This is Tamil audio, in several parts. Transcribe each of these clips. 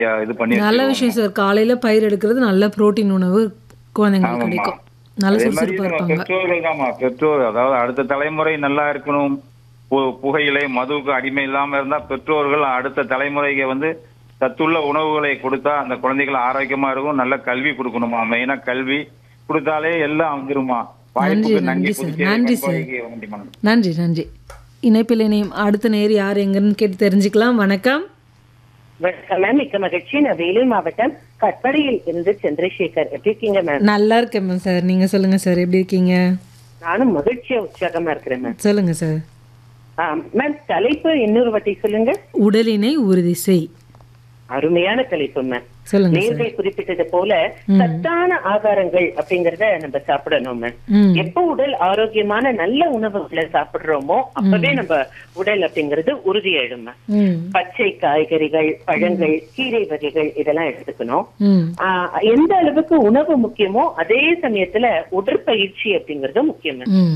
இது பண்ணி நல்ல வச்சிருவாங்க. விஷயம் சார் காலையில பயிர் எடுக்கிறது நல்ல புரோட்டீன் உணவு குழந்தைங்களுக்கு ஆமாம்மா. கிடைக்கும் நல்ல அதே மாதிரி சுறுசுறுப்பா நம்ம இருப்பாங்க பெற்றோர்கள் தாம்மா பெற்றோர் அதாவது அடுத்த தலைமுறை நல்லா இருக்கணும் பு- புகையிலை மதுவுக்கு அடிமை இல்லாம இருந்தா பெற்றோர்கள் அடுத்த தலைமுறைக்கு வந்து சத்துள்ள உணவுகளை கொடுத்தா அந்த குழந்தைகள் ஆரோக்கியமா இருக்கும் நல்ல கல்வி கொடுக்கணுமா மெயினா கல்வி கொடுத்தாலே எல்லாம் வந்துருமா வாய்ப்புக்கு நன்றி, நன்றி சார். புதுச்சேரி நன்றி, சார். பண்பாய்க்கு நன்றிம்மா. நன்றி நன்றி இணைப்பில் இணையும் அடுத்த நேர் யார் எங்கன்னு கேட்டு தெரிஞ்சுக்கலாம் வணக்கம் வணக்கம் மேம் மிக்க மகிழ்ச்சி நான் வேலூர் மாவட்டம் கட்படியில் இருந்து சந்திரசேகர் எப்படி இருக்கீங்க மேம் நல்லா இருக்கேன் மேம் சார் நீங்க சொல்லுங்க சார் எப்படி இருக்கீங்க நானும் மகிழ்ச்சியா உற்சாகமா இருக்கிறேன் மேம் சொல்லுங்க சார் ஆம், மேம் தலைப்பு இன்னொரு வாட்டி சொல்லுங்க உடலினை உறுதி செய் அருமையான தலைப்பு மேம் சொல்லுங்க சார் நேர்கள் குறிப்பிட்டது போல சத்தான ஆகாரங்கள் அப்படிங்கறத நம்ம சாப்பிடணும் மேம் ம் எப்போ உடல் ஆரோக்கியமான நல்ல உணவுகளை சாப்பிடுறோமோ அப்பவே நம்ம உடல் அப்படிங்கிறது உறுதியாயிடும் மேம் ம் பச்சை காய்கறிகள் பழங்கள் கீரை வகைகள் இதெல்லாம் எடுத்துக்கணும் ம் ஆஹ் எந்த அளவுக்கு உணவு முக்கியமோ அதே சமயத்துல உடற்பயிற்சி அப்படிங்கறது முக்கியம் ம்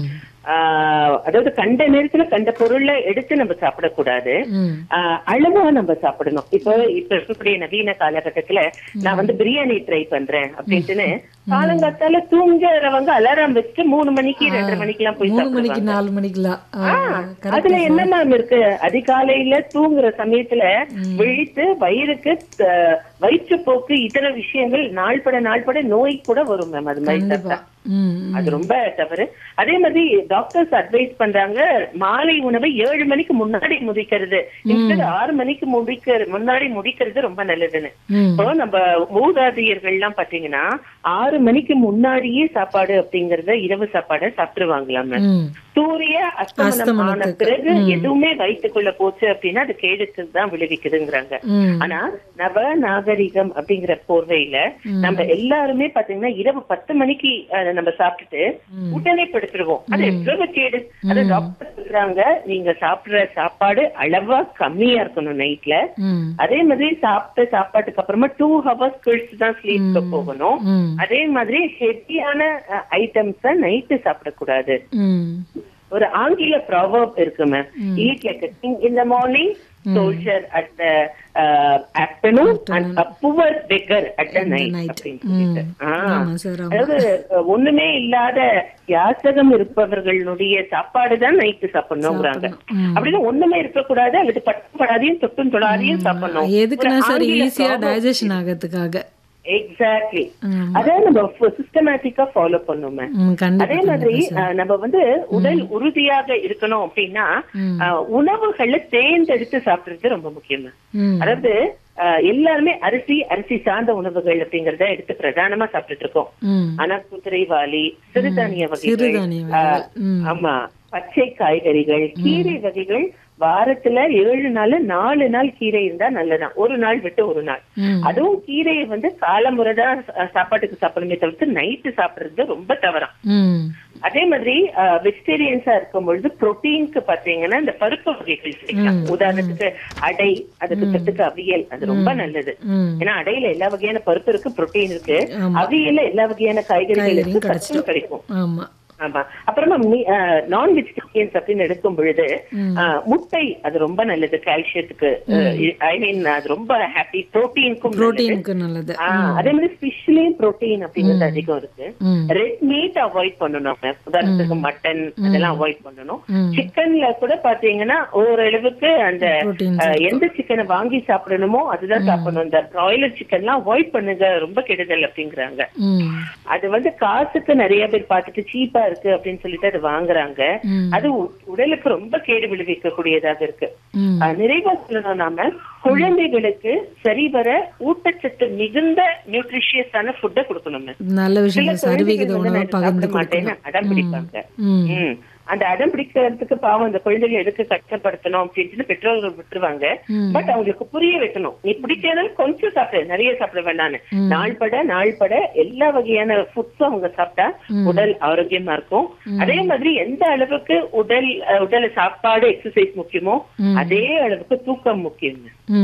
ஆஹ் அதாவது கண்ட நேரத்துல கண்ட பொருளை எடுத்து நம்ம சாப்பிடக்கூடாது ம் ஆஹ் அளவா நம்ம சாப்பிடணும் இப்போ இப்ப இருக்கக்கூடிய நவீன காலகட்டத்துல நான் வந்து பிரியாணி ட்ரை பண்றேன் அப்படின்ட்டுன்னு காலங்காத்தால தூங்குறவங்க அலாரம் வச்சுட்டு மூணு மணிக்கு ரெண்டரை மணிக்கு எல்லாம் போய் மூணு மணிக்கு சாப்பிடுவாங்க நாலு மணிக்கெல்லாம் ஆ, correct அதுல சார். என்ன மேம் இருக்கு அதிகாலையில தூங்குற சமயத்துல விழித்து வயிறுக்கு அஹ், வயிற்றுப்போக்கு இதர விஷயங்கள் நாள்பட நாள்பட நோய் கூட வரும் மேம் அது மாதிரி கண்டிப்பா சாப்பிட்டா. ம் ம். அது ரொம்ப தவறு அதே மாதிரி டாக்டர்ஸ் அட்வைஸ் பண்றாங்க மாலை உணவை ஏழு மணிக்கு முன்னாடி முடிக்கிறது இன்ஸ்டர் ஆறு மணிக்கு முடிக்கிற முன்னாடி முடிக்கிறது ரொம்ப நல்லதுன்னு ம் இப்போ நம்ம மூதாதையர்கள் எல்லாம் பாத்தீங்கன்னா ஆறு மணிக்கு முன்னாடியே சாப்பாடு அப்படிங்கறத இரவு சாப்பாடை சாப்பிட்டுருவாங்களாம் மேம் ம் சூரிய அஸ்தமனம் ஆன அஸ்தமனத்துக்கு. பிறகு எதுவுமே வயிற்றுக்குள்ள போச்சு அப்படின்னா அது கேடுக்கு தான் விளைவிக்குதுங்கிறாங்க ம் ஆனா நவ நாகரிகம் அப்படிங்கிற போர்வையில நம்ம எல்லாருமே பாத்தீங்கன்னா இரவு பத்து மணிக்கு அஹ், நம்ம சாப்பிட்டுட்டு உடனே படுத்துருவோம் அது எவ்வளவு கேடு அது டாக்டர் சொல்றாங்க நீங்க சாப்பிடுற சாப்பாடு அளவா கம்மியா இருக்கணும் நைட்ல ம் அதே மாதிரி சாப்பிட்ட சாப்பாட்டுக்கு அப்புறமா டூ ஹவர்ஸ் கழிச்சு தான் ஸ்லீப்க்கு போகணும் ம் அதே மாதிரி ஹெவியான ஐட்டம்ஸ நைட்டு சாப்பிடக்கூடாது ம் ஒரு ஆங்கில ப்ராவர்ப் இருக்கு ma'am eat like a king in the morning soldier at the uh, afternoon and a poor beggar at the night night. அப்படின்னு சொல்லிட்டு. ம். ஆ. ஆமா சார் ஆமா அதாவது அஹ், ஒண்ணுமே இல்லாத யாசகம் இருப்பவர்களுடைய சாப்பாடு தான் நைட்டு சாப்பிடணுங்கிறாங்க ம். அப்படின்னு ஒண்ணுமே இருக்கக்கூடாது அல்லது பட்டப்படாதையும் தொட்டும் தொடாதையும் சாப்பிடணும் எதுக்குன்னா சார் ஈஸியா டைஜஷன் ஆகிறதுக்காக எக்ஸாக்ட்லி ம். அத நம்ம சிஸ்டமேட்டிக்கா ஃபாலோ பண்ணுமே ம் அதே கண்டிப்பா மாதிரி அஹ், நம்ம வந்து உடல் உறுதியாக இருக்கணும் அப்படின்னா அஹ், உணவுகளை தேர்ந்தெடுத்து சாப்பிடுறது ரொம்ப முக்கியம் ம் அதாவது அஹ், எல்லாருமே அரிசி அரிசி சார்ந்த உணவுகள் அப்படிங்கறத எடுத்து பிரதானமா சாப்பிட்டுட்டு இருக்கோம் ம் ஆனா குதிரைவாளி சிறுதானிய வகைகள் சிறுதானிய வகைகள். ம். ஆமா பச்சை காய்கறிகள் கீரை வகைகள் வாரத்துல ஏழு நாள் நாலு நாள் கீரை இருந்தா நல்லதான் ஒரு நாள் விட்டு ஒரு நாள் ம். அதுவும் கீரையை வந்து காலமுறைதான் சா- சாப்பாட்டுக்கு சாப்பிடணுமே தவிர்த்து நைட்டு சாப்பிடுறது ரொம்ப தவறாம் ம் அதே மாதிரி வெஜிடேரியன்ஸா இருக்கும் பொழுது புரோட்டீனுக்கு பாத்தீங்கன்னா இந்த பருப்பு வகைகள் சேர்க்கலாம் உதாரணத்துக்கு அடை அதுக்கு தொட்டுக்கு அவியல் அது ரொம்ப நல்லது ம் ஏன்னா அடையில எல்லா வகையான பருப்பு இருக்கு புரோட்டீன் இருக்கு ஆமா. அவியல்ல எல்லா வகையான காய்கறிகள் காய்கறியும் இருக்கு கிடைச்சிடும். சத்தும் கிடைக்கும் ஆமா ஆமா அப்புறமா நான் வெஜிடேரியன்ஸ் அப்படின்னு எடுக்கும் பொழுது அஹ், முட்டை அது ரொம்ப நல்லது கால்சியத்துக்கு ஐ மீன் அது ரொம்ப ஹாப்பி புரோட்டீனுக்கும் புரோட்டீனுக்கு நல்லது அதே மாதிரி ஃபிஷ்லயும் புரோட்டீன் அப்படிங்கிறது அதிகம் இருக்கு ம் ரெட் மீட் அவாய்ட் பண்ணணும் ma'am. உதாரணத்துக்கு மட்டன் அதெல்லாம் அவாய்ட் பண்ணணும் ம். சிக்கன்ல கூட பாத்தீங்கன்னா ஓரளவுக்கு அந்த புரோட்டீன் அஹ், எந்த சிக்கனை வாங்கி சாப்பிடணுமோ அதுதான் சாப்பிடணும் இந்த பிராய்லர் சிக்கன்லாம் அவாய்ட் பண்ணுங்க ரொம்ப கெடுதல் அப்படிங்கிறாங்க ம் அது வந்து காசுக்கு நிறைய பேர் பார்த்துட்டு சீப்பா இருக்கு அப்படின்னு சொல்லிட்டு அது வாங்குறாங்க ம். அது உ- உடலுக்கு ரொம்ப கேடு விளைவிக்க கூடியதாக இருக்கு ம் அஹ், நிறைவா சொல்லணும் நாம குழந்தைகளுக்கு சரிவர ஊட்டச்சத்து மிகுந்த நியூட்ரிஷியஸான ஃபுட்டை கொடுக்கணும் ma'am. நல்ல சில விஷயம் சரிவிகித குழந்தைகள் வந்து உணவை நான் இது பகிர்ந்து சாப்பிட மாட்டேன்னு கொடுக்கணும் அடம் பிடிப்பாங்க ம் ம். அந்த அடம் பிடிக்கிறதுக்கு பாவம் அந்த குழந்தைகளை எதுக்கு கஷ்டப்படுத்தணும் அப்படின்னு பெற்றோர்கள் விட்டுருவாங்க ம். பட் அவங்களுக்கு புரிய வைக்கணும் நீ பிடிச்சதாலும் கொஞ்சம் சாப்பிடு நிறைய சாப்பிட வேண்டாம்னு நாள்பட நாள்பட எல்லா வகையான ஃபுட்ஸும் அவங்க சாப்பிட்டா உடல் ஆரோக்கியமா இருக்கும் அதே மாதிரி எந்த அளவுக்கு உடல் அஹ், உடல் சாப்பாடு எக்ஸசைஸ் முக்கியமோ அதே அளவுக்கு தூக்கம் முக்கியம் ம்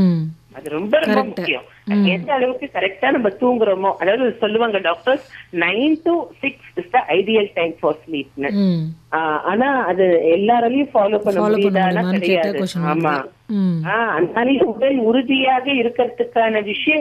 அது ரொம்ப ரொம்ப முக்கியம் எந்த அளவுக்கு கரெக்டா நம்ம தூங்குறோமோ அதாவது சொல்லுவாங்க doctors nine to six is the ideal time for ஸ்லீப்னு ம் ஆனா அது எல்லாராலையும் ஃபாலோ பண்ண ஃபாலோ பண்ண முடியுதானா முடியுமான்னு கேட்ட கிடையாது கொஸ்டின் ஆமா ம் ஆஹ் அதனால உடல் உறுதியாக இருக்கிறதுக்கான விஷயம்